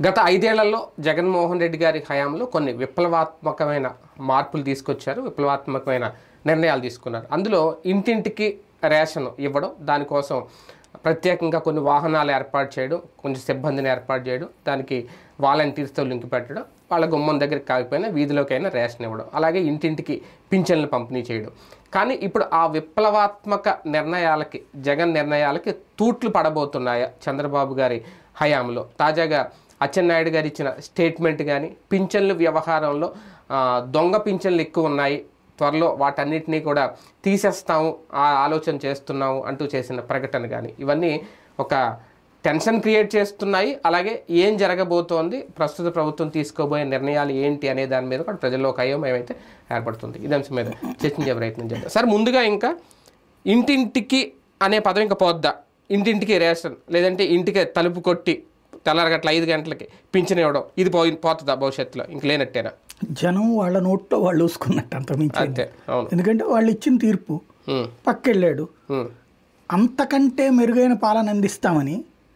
గత ఐదేళ్లలో జగన్మోహన్ రెడ్డి గారి హయాంలో కొన్ని విప్లవాత్మకమైన మార్పులు తీసుకొచ్చారు విప్లవాత్మకమైన నిర్ణయాలు తీసుకున్నారు అందులో ఇంటింటికి రేషన్ ఇవ్వడం దానికోసం ప్రత్యేకంగా కొన్ని వాహనాలు ఏర్పాటు చేయడం కొంచెం సిబ్బందిని ఏర్పాటు చేయడం దానికి వాలంటీర్స్తో లింక్ పెట్టడం వాళ్ళ గుమ్మం దగ్గరికి కాకపోయినా వీధిలోకైనా రేషన్ ఇవ్వడం అలాగే ఇంటింటికి పింఛన్లు పంపిణీ చేయడం కానీ ఇప్పుడు ఆ విప్లవాత్మక నిర్ణయాలకి జగన్ నిర్ణయాలకి తూట్లు పడబోతున్నాయా చంద్రబాబు గారి హయాంలో తాజాగా అచ్చెన్నాయుడు గారు ఇచ్చిన స్టేట్మెంట్ కానీ పింఛన్లు వ్యవహారంలో ఆ, దొంగ పింఛన్లు ఎక్కువ ఉన్నాయి త్వరలో వాటన్నిటినీ కూడా తీసేస్తాము ఆ ఆలోచన చేస్తున్నాము అంటూ చేసిన ప్రకటన కానీ ఇవన్నీ ఒక టెన్షన్ క్రియేట్ చేస్తున్నాయి అలాగే ఏం జరగబోతోంది ప్రస్తుత ప్రభుత్వం తీసుకోబోయే నిర్ణయాలు ఏంటి అనే దాని మీద కూడా ప్రజల్లో ఒక అయోమయం అయితే ఏర్పడుతుంది ఇది అంశం మీద చర్చించే ప్రయత్నం చేద్దాం సార్ ముందుగా ఇంకా ఇంటింటికి అనే పదం ఇంకా పోద్దా ఇంటింటికి రేషన్ లేదంటే ఇంటికి తలుపు కొట్టి తెల్లారగట్ల ఐదు గంటలకి పింఛన్ ఇవ్వడం ఇది పోయి పోతుందా భవిష్యత్తులో ఇంక లేనట్టేనా జనం వాళ్ళ నోట్లో వాళ్ళు చూసుకున్నట్టు అంత మించి అంతే అవును ఎందుకంటే వాళ్ళు ఇచ్చిన తీర్పు ఉమ్, పక్కెళ్ళాడు ఉమ్, అంతకంటే మెరుగైన పాలన అందిస్తామని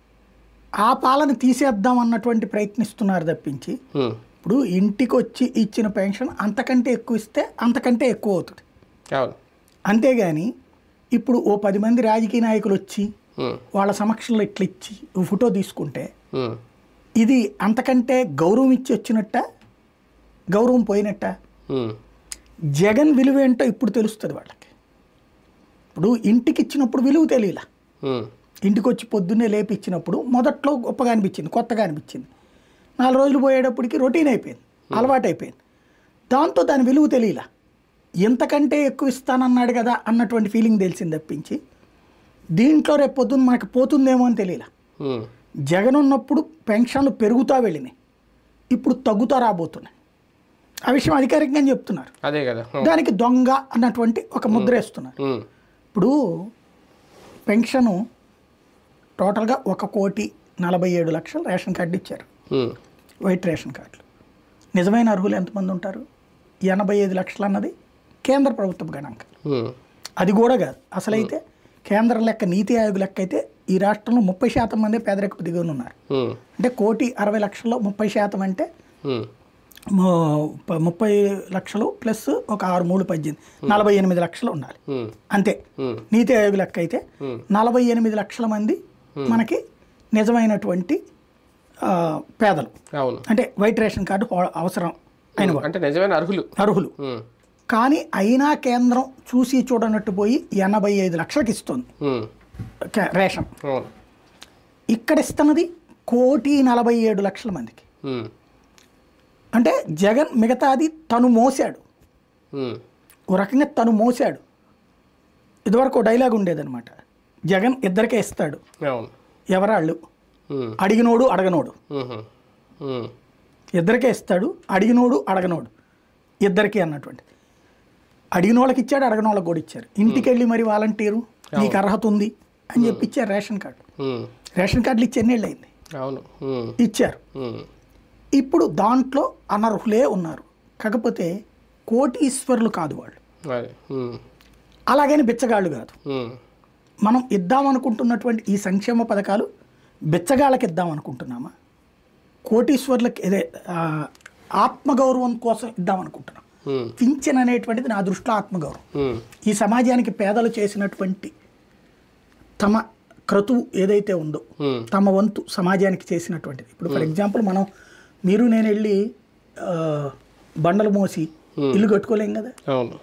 ఆ పాలన తీసేద్దాం అన్నటువంటి ప్రయత్నిస్తున్నారు తప్పించి ఉమ్, ఇప్పుడు ఇంటికి వచ్చి ఇచ్చిన పెన్షన్ అంతకంటే ఎక్కువ ఇస్తే అంతకంటే ఎక్కువ అవుతుంది అవును అంతేగాని ఇప్పుడు ఓ పది మంది రాజకీయ నాయకులు వచ్చి ఉమ్, వాళ్ళ సమక్షంలో ఇట్లా ఇచ్చి ఓ ఫోటో తీసుకుంటే ఉమ్, ఇది అంతకంటే గౌరవం ఇచ్చి వచ్చినట్ట గౌరవం పోయినట్ట ఉమ్, జగన్ విలువ ఏంటో ఇప్పుడు తెలుస్తుంది వాళ్ళకి ఇప్పుడు ఇంటికి ఇచ్చినప్పుడు విలువ తెలియలా ఉమ్, ఇంటికి వచ్చి పొద్దున్నే లేపి ఇచ్చినప్పుడు మొదట్లో గొప్పగా అనిపించింది కొత్తగా అనిపించింది నాలుగు రోజులు పోయేటప్పటికి రొటీన్ అయిపోయింది అలవాటు అయిపోయింది దాంతో దాని విలువ తెలియలా ఎంతకంటే ఎక్కువ ఇస్తానన్నాడు కదా అన్నటువంటి ఫీలింగ్ తెలిసింది తప్పించి దీంట్లో రేపు పొద్దున్న మనకు పోతుందేమో అని తెలియలా ఉమ్, జగన్ ఉన్నప్పుడు పెన్షన్లు పెరుగుతా వెళ్ళినాయి ఇప్పుడు తగ్గుతా రాబోతున్నాయి ఆ విషయం అధికారికంగా చెప్తున్నారు అదే కదా ఉమ్, దానికి దొంగ అన్నటువంటి ఒక ముద్ర వేస్తున్నారు ఉమ్, ఇప్పుడు పెన్షను టోటల్గా ఒక కోటి నలభై ఏడు లక్షలు రేషన్ కార్డు ఇచ్చారు ఉమ్, వైట్ రేషన్ కార్డులు నిజమైన అర్హులు ఎంతమంది ఉంటారు ఎనభై ఐదు లక్షలు అన్నది కేంద్ర ప్రభుత్వ గణాంకం ఉమ్, అది కూడా కాదు అసలైతే కేంద్ర లెక్క నీతి ఆయోగ్ లెక్క అయితే ఈ రాష్ట్రంలో ముప్పై శాతం మంది పేదరికపు దిగువన ఉన్నారు ఉమ్, అంటే కోటి అరవై లక్షల్లో ముప్పై శాతం అంటే ఉమ్, ము- ప- ముప్పై లక్షలు ప్లస్ ఒక ఆరు మూడు పద్దెనిమిది నలభై ఎనిమిది లక్షలు ఉండాలి ఉమ్, అంతే ఉమ్, నీతి ఆయోగ్ లెక్క అయితే Hmm. నలభై ఎనిమిది లక్షల మంది మనకి నిజమైనటువంటి ఆ, పేదలు అవును అంటే వైట్ రేషన్ కార్డు హో- అవసరం అయిన వాళ్ళు అంటే నిజమైన అర్హులు అర్హులు ఉమ్, కానీ అయినా కేంద్రం చూసి చూడనట్టు పోయి ఎనభై ఐదు లక్షలకి ఇస్తుంది ఉమ్, కే- రేషన్ అవును ఇక్కడ ఇస్తున్నది కోటి నలభై ఏడు లక్షల మందికి ఉమ్, అంటే జగన్ మిగతాది తను మోసాడు ఉమ్, ఓ రకంగా తను మోసాడు ఇదివరకు ఓ డైలాగ్ ఉండేదన్నమాట జగన్ ఇద్దరికే ఇస్తాడు అవును ఎవరాళ్ళు ఉమ్, అడిగినోడు అడగనోడు ఉమ్, ఉమ్, ఇద్దరికే ఇస్తాడు అడిగినోడు అడగనోడు ఇద్దరికి అన్నటువంటి అడిగిన వాళ్ళకి ఇచ్చాడు అడగని వాళ్ళకి కూడా ఇచ్చారు ఇంటికి వెళ్ళి మరి వాలంటీరు నీకు అర్హత ఉంది అని చెప్పి ఇచ్చారు రేషన్ కార్డు ఉమ్, రేషన్ కార్డులు ఇచ్చి ఎన్నేళ్ళు అయింది అవును ఉమ్, ఇచ్చారు ఉమ్, ఇప్పుడు దాంట్లో అనర్హులే ఉన్నారు కాకపోతే కోటీశ్వరులు కాదు వాళ్ళు అదే ఉమ్, అలాగని బిచ్చగాళ్ళు కాదు ఉమ్, మనం ఇద్దామనుకుంటున్నటువంటి ఈ సంక్షేమ పథకాలు బిచ్చగాళ్ళకి ఇద్దాం అనుకుంటున్నామా కోటీశ్వర్లకి ఇదే ఆ, ఆత్మగౌరవం కోసం ఇద్దాం అనుకుంటున్నాం ఉమ్, పింఛన్ అనేటువంటిది నా దృష్టిలో ఆత్మగౌరవం ఉమ్, ఈ సమాజానికి పేదలు చేసినటువంటి తమ క్రతువు ఏదైతే ఉందో ఉమ్, తమ వంతు సమాజానికి చేసినటువంటిది ఇప్పుడు ఫర్ ఎగ్జాంపుల్ మనం మీరు నేను వెళ్ళి ఆ, బండలు మోసి ఇల్లు కట్టుకోలేం కదా అవును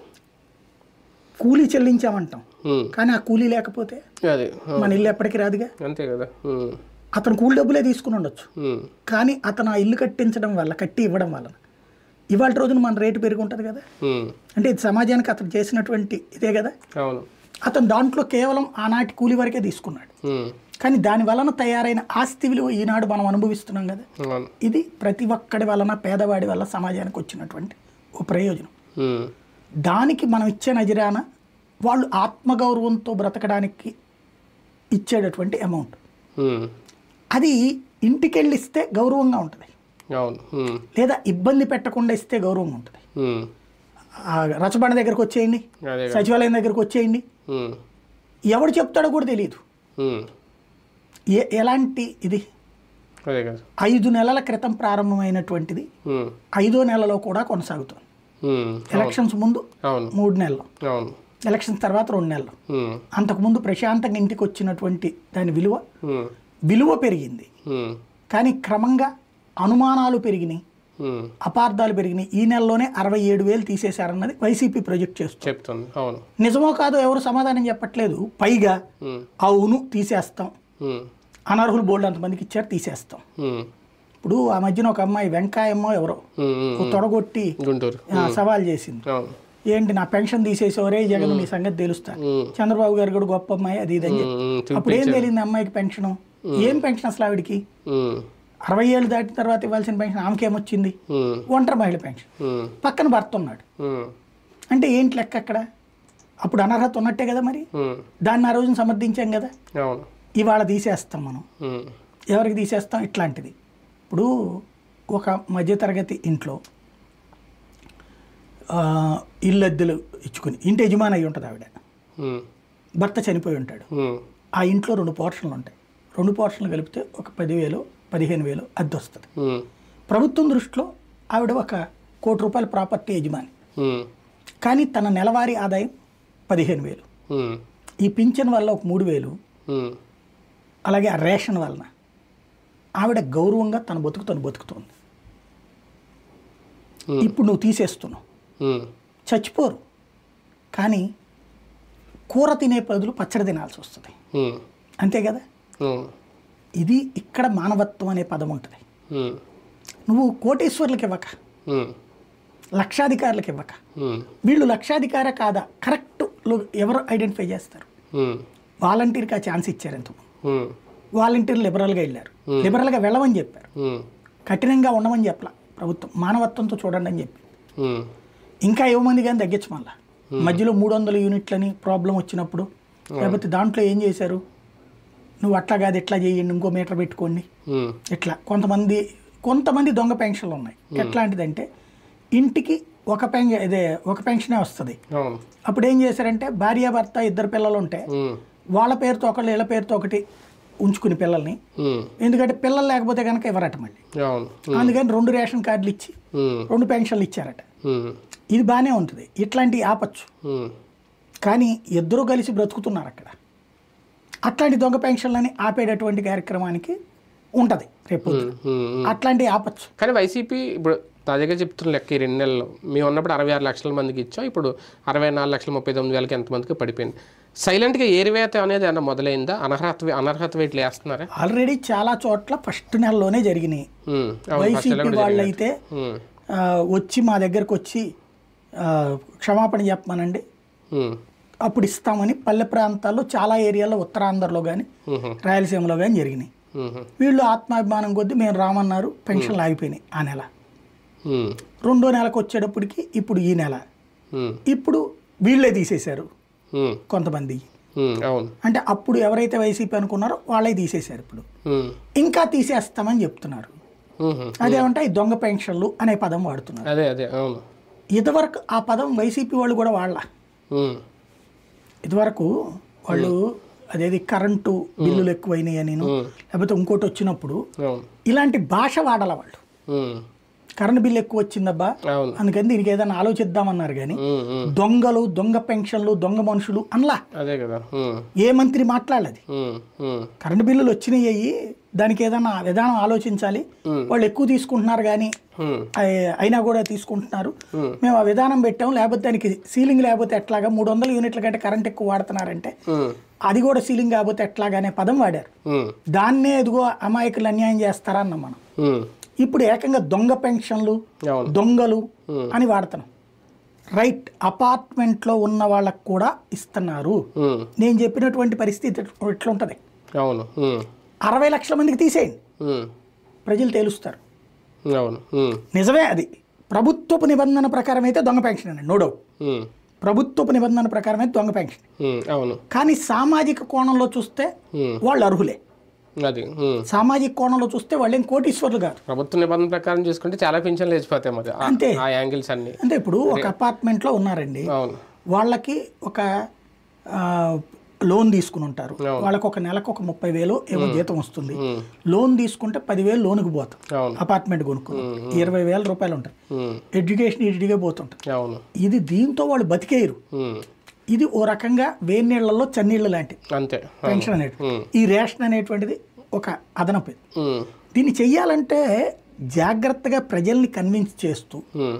కూలీ చెల్లించామంటాం ఉమ్, కానీ ఆ కూలీ లేకపోతే అదే అవును. మన ఇల్లు ఎప్పటికీ రాదుగా అంతే కదా ఉమ్, అతను కూలి డబ్బులే తీసుకుని ఉండొచ్చు ఉమ్, కానీ అతను ఆ ఇల్లు కట్టించడం వల్ల కట్టి ఇవ్వడం వలన ఇవాళ రోజున మన రేటు పెరిగి ఉంటుంది కదా ఉమ్, అంటే ఇది సమాజానికి అతను చేసినటువంటి ఇదే కదా అవును అతను దాంట్లో కేవలం ఆనాటి కూలి వరకే తీసుకున్నాడు ఉమ్, కానీ దాని వలన తయారైన ఆస్తి విలువ ఈనాడు మనం అనుభవిస్తున్నాం కదా అవును ఇది ప్రతి ఒక్కడి వలన పేదవాడి వల్ల సమాజానికి వచ్చినటువంటి ఓ ప్రయోజనం ఉమ్, దానికి మనం ఇచ్చే నజరాన వాళ్ళు ఆత్మగౌరవంతో బ్రతకడానికి ఇచ్చేటటువంటి అమౌంట్ ఉమ్, అది ఇంటికెళ్ళి ఇస్తే గౌరవంగా ఉంటుంది అవును ఉమ్, లేదా ఇబ్బంది పెట్టకుండా ఇస్తే గౌరవంగా ఉంటుంది ఉమ్, ఆ రచబండ దగ్గరకు వచ్చేయండి అదే కదా సచివాలయం దగ్గరకు వచ్చేయండి ఉమ్, ఎవడు చెప్తాడో కూడా తెలియదు ఉమ్, ఏ ఎలాంటి ఇది అదే కదా ఐదు నెలల క్రితం ప్రారంభమైనటువంటిది ఉమ్, ఐదో నెలలో కూడా కొనసాగుతుంది ఉమ్, ఎలక్షన్స్ ముందు అవును మూడు నెలలు అవును ఎలక్షన్స్ తర్వాత రెండు నెలలు ఉమ్, అంతకుముందు ప్రశాంతంగా ఇంటికి వచ్చినటువంటి దాని విలువ ఉమ్, విలువ పెరిగింది ఉమ్, కానీ క్రమంగా అనుమానాలు పెరిగినాయి ఉమ్, అపార్థాలు పెరిగినాయి ఈ నెలలోనే అరవై ఏడు వేలు తీసేశారన్నది వైసీపీ ప్రొజెక్ట్ చేస్తుంది చెప్తుంది అవును నిజమో కాదో ఎవరు సమాధానం చెప్పట్లేదు పైగా ఉమ్, అవును తీసేస్తాం ఉమ్, అనర్హులు బోల్డ్ అంతమందికి ఇచ్చారు తీసేస్తాం ఉమ్, ఇప్పుడు ఆ మధ్యన ఒక అమ్మాయి వెంకాయమ్మో ఎవరో ఉమ్, ఉమ్, ఓ తొడగొట్టి గుంటూరు ఆ, సవాల్ చేసింది అవును ఏంటి నా పెన్షన్ తీసేసేవరే జగన్ నీ సంగతి తెలుస్తా ఉమ్, చంద్రబాబు గారు కూడా గొప్ప అమ్మాయి అది ఇది అని చెప్పి ఉమ్, ఉమ్, అప్పుడు ఏం తెలియదు అమ్మాయికి పెన్షన్ ఏం పెన్షన్ అసలు ఆవిడికి ఉమ్, అరవై ఏళ్ళు దాటిన తర్వాత ఇవ్వాల్సిన పెన్షన్ ఆమెకి ఏమొచ్చింది ఉమ్, ఒంటరి మహిళ పెన్షన్ ఉమ్, పక్కన భర్త ఉన్నాడు ఉమ్, అంటే ఏంటి లెక్క అక్కడ అప్పుడు అనర్హత ఉన్నట్టే కదా మరి ఉమ్, దాన్ని ఆ రోజున సమర్థించాం కదా అవును ఇవాళ తీసేస్తాం మనం ఉమ్, ఎవరికి తీసేస్తాం ఇట్లాంటిది ఇప్పుడు ఒక మధ్యతరగతి ఇంట్లో ఆ, ఇల్లు అద్దెలు ఇచ్చుకుని ఇంటి యజమాని అయి ఉంటుంది ఆవిడ ఉమ్, భర్త చనిపోయి ఉంటాడు ఉమ్, ఆ ఇంట్లో రెండు పోర్షన్లు ఉంటాయి రెండు పోర్షన్లు కలిపితే ఒక పదివేలు పదిహేను వేలు అద్దె వస్తుంది ఉమ్, ప్రభుత్వం దృష్టిలో ఆవిడ ఒక కోటి రూపాయల ప్రాపర్టీ యజమాని ఉమ్, కానీ తన నెలవారీ ఆదాయం పదిహేను వేలు ఉమ్, ఈ పింఛన్ వల్ల ఒక మూడు వేలు ఉమ్, అలాగే ఆ రేషన్ వలన ఆవిడ గౌరవంగా తన బతుకు తను బతుకుతోంది Hmm. ఇప్పుడు నువ్వు తీసేస్తున్నావు ఉమ్, చచ్చిపోరు కానీ కూర తినే బదులు పచ్చడి తినాల్సి వస్తుంది ఉమ్, అంతే కదా ఉమ్, ఇది ఇక్కడ మానవత్వం అనే పదం ఉంటుంది ఉమ్, నువ్వు కోటేశ్వర్లకు ఇవ్వక ఉమ్, లక్షాధికారులకు ఇవ్వక ఉమ్, వీళ్ళు లక్షాధికార కాదా కరెక్ట్ ఎవరు ఐడెంటిఫై చేస్తారు ఉమ్, వాలంటీర్కి ఆ ఛాన్స్ ఇచ్చారు ఎంతో ఉమ్, వాలంటీర్ లిబరల్గా వెళ్ళారు లిబరల్గా వెళ్ళమని చెప్పారు ఉమ్, కఠినంగా ఉండమని చెప్పలా ప్రభుత్వం మానవత్వంతో చూడండి అని చెప్పి ఉమ్, ఇంకా ఏమంది కానీ తగ్గించు మళ్ళా మధ్యలో మూడు వందల యూనిట్లని ప్రాబ్లం వచ్చినప్పుడు లేకపోతే దాంట్లో ఏం చేశారు నువ్వు అట్లా కాదు ఎట్లా చేయండి ఇంకో మీటర్ పెట్టుకోండి ఉమ్, ఇట్లా కొంతమంది కొంతమంది దొంగ పెన్షన్లు ఉన్నాయి ఎట్లాంటిదంటే ఇంటికి ఒక పెన్ ఇదే ఒక పెన్షనే వస్తుంది అవును అప్పుడు ఏం చేశారంటే భార్యాభర్త ఇద్దరు పిల్లలు ఉంటే ఉమ్, వాళ్ళ పేరుతో ఒకళ్ళు వీళ్ళ పేరుతో ఒకటి ఉంచుకుని పిల్లల్ని ఉమ్, ఎందుకంటే పిల్లలు లేకపోతే కనుక ఇవ్వరట మళ్ళీ అవును అందుకని రెండు రేషన్ కార్డులు ఇచ్చి ఉమ్, రెండు పెన్షన్లు ఇచ్చారట ఉమ్, ఇది బాగానే ఉంటుంది ఇట్లాంటివి ఆపచ్చు ఉమ్, కానీ ఇద్దరూ కలిసి బ్రతుకుతున్నారు అక్కడ అట్లాంటి దొంగ పెన్షన్లని ఆపేటటువంటి కార్యక్రమానికి ఉంటుంది రేపు ఉమ్, ఉమ్. అట్లాంటివి ఆపచ్చు కానీ వైసీపీ ఇప్పుడు తాజాగా చెప్తున్న లెక్క ఈ రెండు నెలలు మేము ఉన్నప్పుడు అరవై ఆరు లక్షల మందికి ఇచ్చాం ఇప్పుడు అరవై నాలుగు లక్షల ముప్పై తొమ్మిది వేలకి ఎంతమందికి పడిపోయింది సైలెంట్గా ఏరివేత అనేది ఏమన్నా మొదలైందా అనర్హత అనర్హత వేట్లు వేస్తున్నారా ఆల్రెడీ చాలా చోట్ల ఫస్ట్ నెలలోనే జరిగినాయి ఉమ్, అవును ఫస్ట్ వైసీపీ వాళ్ళైతే ఉమ్, ఆ, వచ్చి మా దగ్గరకు వచ్చి ఆ, క్షమాపణ చెప్పమనండి ఉమ్, అప్పుడు ఇస్తామని పల్లె ప్రాంతాల్లో చాలా ఏరియాల్లో ఉత్తరాంధ్రలో కానీ ఉమ్, రాయలసీమలో కానీ జరిగినాయి ఉమ్, వీళ్ళు ఆత్మాభిమానం కొద్దీ మేము రామన్నారు పెన్షన్లు ఆగిపోయినాయి ఆ నెల ఉమ్, రెండో నెలకు వచ్చేటప్పటికి ఇప్పుడు ఈ నెల ఉమ్, ఇప్పుడు వీళ్ళే తీసేశారు ఉమ్, కొంతమంది ఉమ్, అవును అంటే అప్పుడు ఎవరైతే వైసీపీ అనుకున్నారో వాళ్ళే తీసేశారు ఇప్పుడు ఉమ్, ఇంకా తీసేస్తామని చెప్తున్నారు ఉమ్, అదేమంటే ఈ దొంగ పెన్షన్లు అనే పదం వాడుతున్నారు అదే అదే అవును ఇదివరకు ఆ పదం వైసీపీ వాళ్ళు కూడా వాళ్ళ ఉమ్, ఇదివరకు వాళ్ళు అదేది కరెంటు బిల్లులు ఎక్కువైనాయి అని లేకపోతే ఇంకోటి వచ్చినప్పుడు అవును ఇలాంటి భాష వాడాల వాళ్ళు ఉమ్, కరెంటు బిల్లు ఎక్కువ వచ్చిందబ్బా అవును అందుకని దీనికి ఏదైనా ఆలోచిద్దామన్నారు కానీ ఉమ్, ఉమ్, దొంగలు దొంగ పెన్షన్లు దొంగ మనుషులు అనలా అదే కదా ఉమ్, ఏ మంత్రి మాట్లాడలేదు ఉమ్, ఉమ్, కరెంటు బిల్లులు వచ్చినాయి అయ్యి దానికి ఏదైనా విధానం ఆలోచించాలి వాళ్ళు ఎక్కువ తీసుకుంటున్నారు కానీ ఉమ్, అయ్- అయినా కూడా తీసుకుంటున్నారు మేము ఆ విధానం పెట్టాం లేకపోతే దానికి సీలింగ్ లేకపోతే ఎట్లాగా మూడు వందల యూనిట్ల కంటే కరెంట్ ఎక్కువ వాడుతున్నారంటే ఉమ్, అది కూడా సీలింగ్ కాకపోతే ఎట్లాగా అనే పదం వాడారు ఉమ్, దాన్నే ఎదుగో అమాయకులు అన్యాయం చేస్తారా అన్నాం మనం ఉమ్, ఇప్పుడు ఏకంగా దొంగ పెన్షన్లు అవును దొంగలు అని వాడుతున్నాం రైట్ అపార్ట్మెంట్లో ఉన్న వాళ్ళకు కూడా ఇస్తున్నారు ఉమ్, నేను చెప్పినటువంటి పరిస్థితి ఎట్లుంటుంది అవును ఉమ్, అరవై లక్షల మందికి తీసేయండి ఉమ్, ప్రజలు తేలుస్తారు అవును ఉమ్, నిజమే అది ప్రభుత్వపు నిబంధన ప్రకారం అయితే దొంగ పెన్షన్ అండి నో డౌట్ ఉమ్, ప్రభుత్వపు నిబంధన ప్రకారం అయితే దొంగ పెన్షన్ ఉమ్, అవును కానీ సామాజిక కోణంలో చూస్తే ఉమ్, వాళ్ళు అర్హులే అది ఉమ్. సామాజిక కోణంలో చూస్తే వాళ్ళు ఏం కోటీశ్వర్లు కాదు ప్రభుత్వ నిబంధన ప్రకారం చూసుకుంటే చాలా పింఛన్లు లేచిపోతాయి మరి ఆ- అంతే. ఆ యాంగిల్స్ అన్ని అంటే ఇప్పుడు ఒక అపార్ట్మెంట్లో ఉన్నారండి అవును వాళ్ళకి ఒక ఆ, లోన్ తీసుకుని ఉంటారు వాళ్ళకి ఒక నెలకు ఒక ముప్పై వేలు ఏమో జీతం వస్తుంది లోన్ తీసుకుంటే పదివేలు లోనుకు పోతాం అవును అపార్ట్మెంట్ కొనుక్కుని ఇరవై వేల రూపాయలు ఉంటాయి ఉమ్, ఎడ్యుకేషన్ ఇటుగా పోతుంటారు అవును ఇది దీంతో వాళ్ళు బతికేయరు ఉమ్, ఇది ఓ రకంగా వేడి నీళ్లలో చన్నీళ్ళ లాంటిది అంతే పెన్షన్ అనేటువంటి ఈ రేషన్ అనేటువంటిది ఒక అదనపు ఇది. ఉమ్, దీన్ని చెయ్యాలంటే జాగ్రత్తగా ప్రజల్ని కన్విన్స్ చేస్తూ ఉమ్,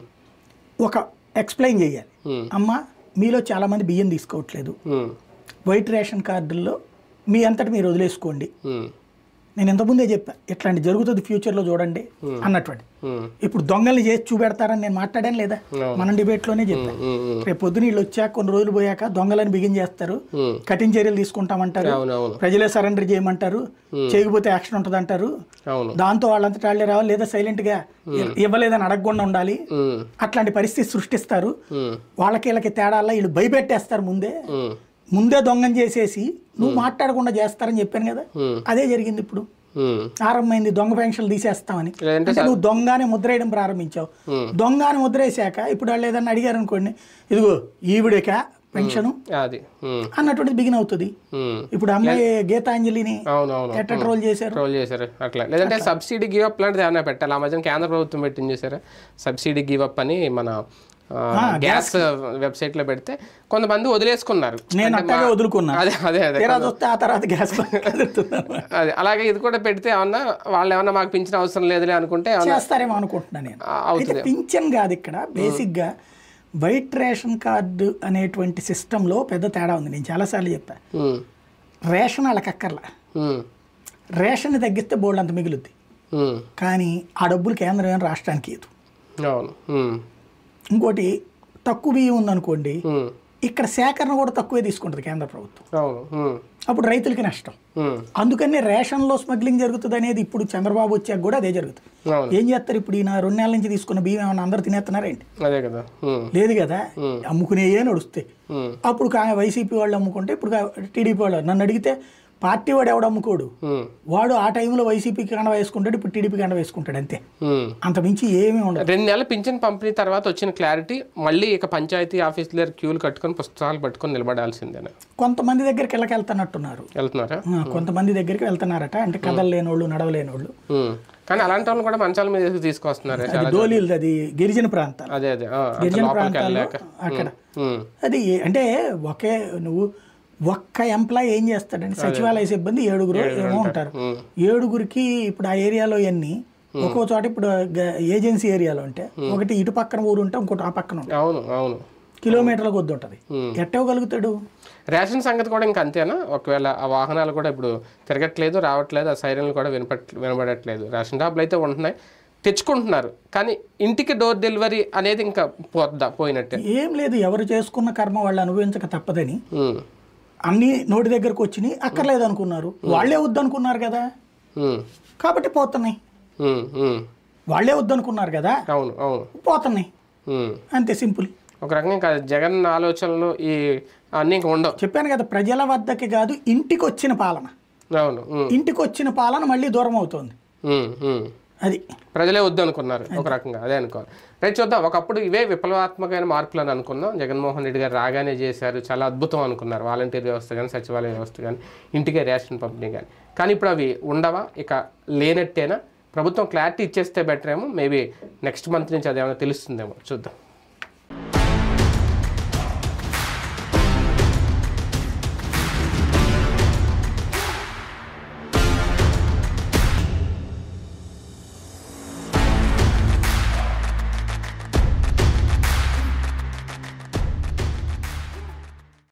ఒక ఎక్స్ప్లెయిన్ చేయాలి Hmm. అమ్మ మీలో చాలామంది బియ్యం తీసుకోవట్లేదు ఉమ్, వైట్ రేషన్ కార్డుల్లో మీ అంతటి మీరు వదిలేసుకోండి ఉమ్, నేను ఇంతకుముందే చెప్పా ఇట్లాంటి జరుగుతుంది ఫ్యూచర్లో చూడండి అన్నటువంటి ఉమ్, ఇప్పుడు దొంగల్ని చేసి చూపెడతారని నేను మాట్లాడాను లేదా అవును. మనం డిబేట్లోనే చెప్పా ఉమ్, ఉమ్, రేపు పొద్దున వీళ్ళు వచ్చాక కొన్ని రోజులు పోయాక దొంగలని బిగిన్ చేస్తారు ఉమ్, కఠిన చర్యలు తీసుకుంటామంటారు అవును అవును ప్రజలే సరెండర్ చేయమంటారు చేయకపోతే యాక్షన్ ఉంటుంది అంటారు అవును దాంతో వాళ్ళంతటా వాళ్ళే రావాలి లేదా సైలెంట్ గా ఇవ్వలేదని అడగకుండా ఉండాలి ఉమ్, అట్లాంటి పరిస్థితి సృష్టిస్తారు ఉమ్, వాళ్ళకి వీళ్ళకి తేడాల్లో వీళ్ళు భయపెట్టేస్తారు ముందే ఉమ్, ముందే దొంగం చేసేసి నువ్వు మాట్లాడకుండా చేస్తారని చెప్పాను కదా Hmm. అదే జరిగింది ఇప్పుడు ఉమ్, ఆరంభమైంది దొంగ పెన్షన్లు తీసేస్తామని లేదంటే అంటే నువ్వు దొంగని ముద్రేయడం ప్రారంభించావు Hmm. దొంగని ముద్రేసాక ఇప్పుడు వాళ్ళు ఏదన్నా అడిగారు అనుకోండి ఇదిగో ఈవిడక పెన్షన్ అది ఉమ్, అన్నటువంటిది బిగిన్ అవుతుంది ఉమ్, ఇప్పుడు అమ్మాయి గీతాంజలిని అవును అవును ఎట్ట ట్రోల్ చేశారు ట్రోల్ చేశారు అట్లా లేదంటే సబ్సిడీ గివ్ అప్ లాంటిది ఏమైనా పెట్టాలి ఆ మధ్యన కేంద్ర ప్రభుత్వం పెట్టింది చేశారా సబ్సిడీ గివ్ అప్ అని మన ఆ, గ్యాస్ వెబ్సైట్ లో పెడితే కొంతమంది వదిలేసుకున్నారు నేను అట్టగా వదులుకున్నా అదే అదే అదే తీరా చూస్తే ఆ తర్వాత గ్యాస్ కదులుతున్నాను అదే అలాగే ఇది కూడా పెడితే ఏమన్నా వాళ్ళు ఏమన్నా మాకు పింఛన్ అవసరం లేదులే అనుకుంటే ఏమన్నా చేస్తారేమో అనుకుంటున్నా నేను ఆ, అయితే అవుతుంది పింఛన్ కాదు ఇక్కడ బేసిక్గా వైట్ రేషన్ కార్డు అనేటువంటి సిస్టంలో పెద్ద తేడా ఉంది నేను చాలాసార్లు చెప్పా ఉమ్, రేషన్ వాళ్ళకి అక్కర్లా ఉమ్, రేషన్ తగ్గిస్తే బోర్డు అంత మిగులుద్ది ఉమ్, కానీ ఆ డబ్బులు కేంద్రం ఏం రాష్ట్రానికి ఇవ్వదు అవును ఉమ్, ఇంకోటి తక్కువ బియ్యం ఉందనుకోండి ఉమ్, ఇక్కడ సేకరణ కూడా తక్కువే తీసుకుంటుంది కేంద్ర ప్రభుత్వం అవును ఉమ్, అప్పుడు రైతులకి నష్టం ఉమ్, అందుకని రేషన్లో స్మగ్లింగ్ జరుగుతుంది అనేది ఇప్పుడు చంద్రబాబు వచ్చాక కూడా అదే జరుగుతుంది అవును ఏం చేస్తారు ఇప్పుడు ఈయన రెండు నెలల నుంచి తీసుకున్న బియ్యం ఏమన్నా అందరూ తినేస్తున్నారేంటి అదే కదా ఉమ్, లేదు కదా అమ్ముకునేయే నడుస్తాయి ఉమ్, అప్పుడు కా వైసీపీ వాళ్ళు అమ్ముకుంటే ఇప్పుడు టీడీపీ వాళ్ళు నన్ను అడిగితే పార్టీ వాడు ఎవడు అమ్ముకోడు ఉమ్, వాడు ఆ టైంలో వైసీపీకి కండ వేసుకుంటాడు ఇప్పుడు టీడీపీ కండ వేసుకుంటాడు అంతే ఉమ్. అంత మించి ఏమీ ఉండదు రెండు నెలల పింఛన్ పంపిణీ తర్వాత వచ్చిన క్లారిటీ మళ్ళీ ఇక పంచాయతీ ఆఫీసుల దగ్గర క్యూలు కట్టుకొని పుస్తకాలు పట్టుకొని నిలబడాల్సిందేనా కొంతమంది దగ్గరికి వెళ్ళకి వెళ్తున్నట్టున్నారు వెళ్తున్నారా ఆ, కొంతమంది దగ్గరికి వెళ్తున్నారట అంటే కదలలేని వాళ్ళు నడవలేని వాళ్ళు ఉమ్. కానీ అలాంటి వాళ్ళు కూడా మంచాల మీద వేసి తీసుకొస్తున్నారు అది డోలీలు అది గిరిజన ప్రాంతాలు అదే అదే ఆ, అంత గిరిజన లోపలికి ప్రాంతాల్లో వెళ్ళలేక అక్కడ ఉమ్, అది అంటే ఒకే నువ్వు ఒక్క ఎంప్లాయ్ ఏం చేస్తాడండి సచివాలయ సిబ్బంది ఏడుగురు ఏమో ఉంటారు ఉమ్, ఏడుగురికి ఇప్పుడు ఆ ఏరియాలో ఎన్ని ఒక్కో చోట ఇప్పుడు గ- ఏజెన్సీ ఏరియాలో ఉంటే ఒకటి ఇటు పక్కన ఊరు ఉంటే ఇంకోటి ఆ పక్కన ఉంటుంది అవును అవును కిలోమీటర్ల కొద్ది ఉంటుంది ఉమ్. ఎట్టవగలుగుతాడు రేషన్ సంగతి కూడా ఇంకా అంతేనా ఒకవేళ ఆ వాహనాలు కూడా ఇప్పుడు తిరగట్లేదు రావట్లేదు ఆ సైరన్లు కూడా వినపట్ వినబడట్లేదు రేషన్ షాపులు అయితే ఉంటున్నాయి తెచ్చుకుంటున్నారు కానీ ఇంటికి డోర్ డెలివరీ అనేది ఇంకా పోద్దా పోయినట్టే ఏం లేదు ఎవరు చేసుకున్న కర్మ వాళ్ళు అనుభవించక తప్పదని ఉమ్, అన్ని నోటి దగ్గరకు వచ్చినాయి అక్కర్లేదు అనుకున్నారు వాళ్ళే వద్దనుకున్నారు కదా ఉమ్, కాబట్టి పోతున్నాయి ఉమ్, ఉమ్. వాళ్ళే వద్దనుకున్నారు కదా అవును అవును పోతున్నాయి ఉమ్. అంతే సింపుల్ ఒక రకంగా ఇంకా జగన్ ఆలోచనలు ఈ అన్నీ ఇంకా ఉండవు చెప్పాను కదా ప్రజల వద్దకి కాదు ఇంటికి వచ్చిన పాలన అవును ఉమ్, ఇంటికి వచ్చిన పాలన మళ్ళీ దూరం అవుతుంది ఉమ్, ఉమ్. అది ప్రజలే వద్దు అనుకున్నారు ఒక రకంగా అదే అనుకోవాలి రైట్ చూద్దాం ఒకప్పుడు ఇవే విప్లవాత్మకమైన మార్పులు అని అనుకున్నాం జగన్మోహన్ రెడ్డి గారు రాగానే చేశారు చాలా అద్భుతం అనుకున్నారు వాలంటీర్ వ్యవస్థ కానీ సచివాలయ వ్యవస్థ కానీ ఇంటికే రేషన్ పంపిణీ కానీ కానీ ఇప్పుడు అవి ఉండవా ఇక లేనట్టేనా ప్రభుత్వం క్లారిటీ ఇచ్చేస్తే బెటర్ ఏమో మేబీ నెక్స్ట్ మంత్ నుంచి అదేమైనా తెలుస్తుందేమో చూద్దాం